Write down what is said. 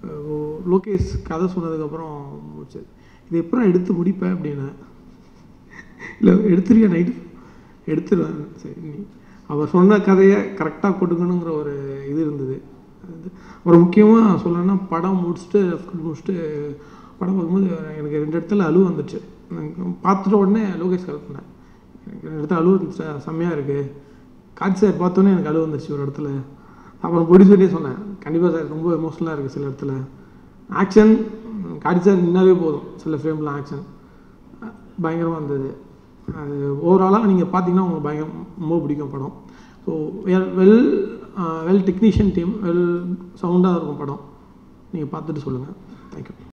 அஹ் லோகேஷ் கதை சொன்னதுக்கப்புறம் முடிச்சது இது எப்பறம் எடுத்து முடிப்பேன் அப்படின்னு இல்லை எடுத்துருவியா நைட்டு எடுத்துருவேன் சரி நீ அவர் சொன்ன கதையை கரெக்டாக கொடுக்கணுங்கிற ஒரு இது இருந்தது அது அப்புறம் முக்கியமாக சொல்லணும்னா படம் முடிச்சுட்டு ஃபுல் முடிச்சுட்டு படம் பார்க்கும்போது எனக்கு ரெண்டு இடத்துல அழுவு வந்துச்சு எனக்கு பார்த்துட்ட உடனே லோகேஷ் கால் பண்ணேன் எனக்கு ரெண்டு இடத்துல அழுவு வந்துச்சு செம்மையாக இருக்குது காட்சி சார் பார்த்தோன்னே எனக்கு அழுவு வந்துச்சு ஒரு இடத்துல அப்புறம் ப்ரொடியூசர்டே சொன்னேன் கண்டிப்பாக சார் ரொம்ப எமோஷ்னலாக இருக்குது சில இடத்துல ஆக்ஷன் காட்சி சார் நின்னாவே போதும் சில ஃப்ரேமில் ஆக்ஷன் பயங்கரமாக இருந்தது அது ஓவராலாக நீங்கள் பார்த்தீங்கன்னா உங்களுக்கு பயங்கரம் ரொம்ப பிடிக்கும் படம் so well well technician team well சவுண்டாக இருக்கும் படம் நீங்கள் பார்த்துட்டு சொல்லுங்கள் தேங்க்யூ